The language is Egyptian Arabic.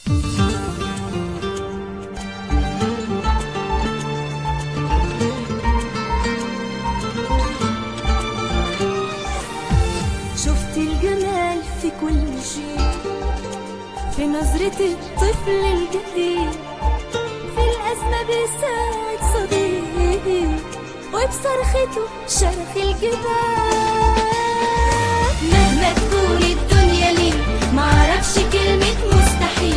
شفت الجمال في كل شيء في نظرة الطفل الجديد في الأزمة بيساعد صديق وبصرخته شرخ الجبال مهما تكون الدنيا ليه معرفش كلمة مستحيل